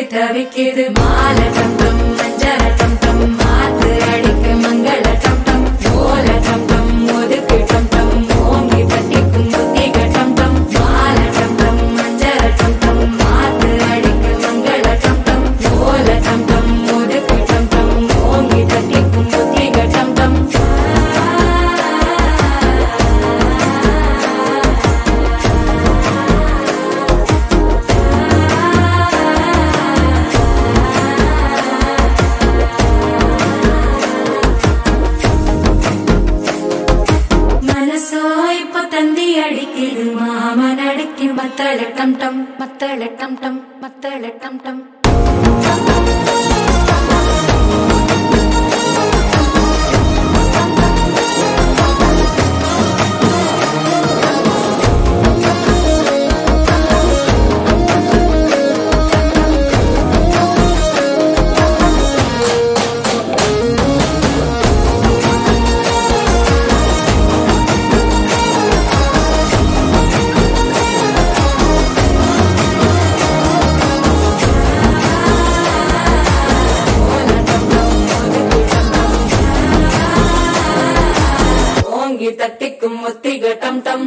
தவிக்குது மாலை டம் டம் மஞ்சள டம் டம் மாத்து அடிக்க மங்கள டம் டம் ஓல டம் டம் ஒதுக்கு டம் டம் ஓங்கி தட்டிக்கும் புத்திக டம் டம் மாலை டம் டம் மஞ்சள டம் டம் மாத்து அடிக்க மங்கள டம் டம் ஓல டம் டம் ஒதுக்கு டம் டம் ஓங்கி தட்டிக்கும் புத்திக டம் டம் மனசோ இப்ப தந்தி அடிக்குது மாமன் அடிக்கு மத்தள டம் டம் மத்தள டம் டம் மத்தள டம் டம் ஓங்கி தட்டிக்கும் ஒத்திக டம் டம்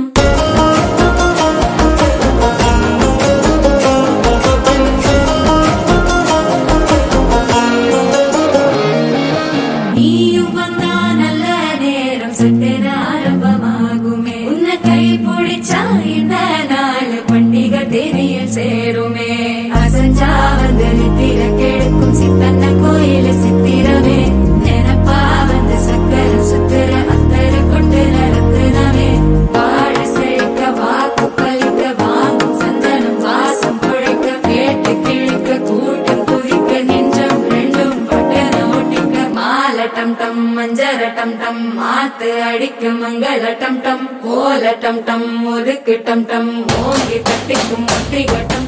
நீயும் வந்தா நல்ல நேரம் சட்டென ஆரம்பமாகுமே உன்னை கை பிடிச்சா இந்த நாள் பண்டிகை தெரிய சேருமே அசஞ்சா வந்து நித்திர கெடுக்கும் சித்தன்ன கோயில சித்திரமே நினப்பா வந்து சக்கர சுத்திர அத்தர கொண்டு நடத்துனவே வாழ செழிக்க வாக்கு பலிக்க வாங்கும் சந்தனம் வாசம் குழைக்க கேட்டு கிழிக்க கூட்டம் குதிக்க நெஞ்சம் ரெண்டும் பட்டன ஒட்டிக்க மாலை டம் டம் மஞ்சர டம் டம் மாத்து அடிக்க மங்கள டம் டம் ஓல டம் டம் ஒதுக்கு டம் டம் ஓங்கி தட்டிக்கும் ஒத்திக டம்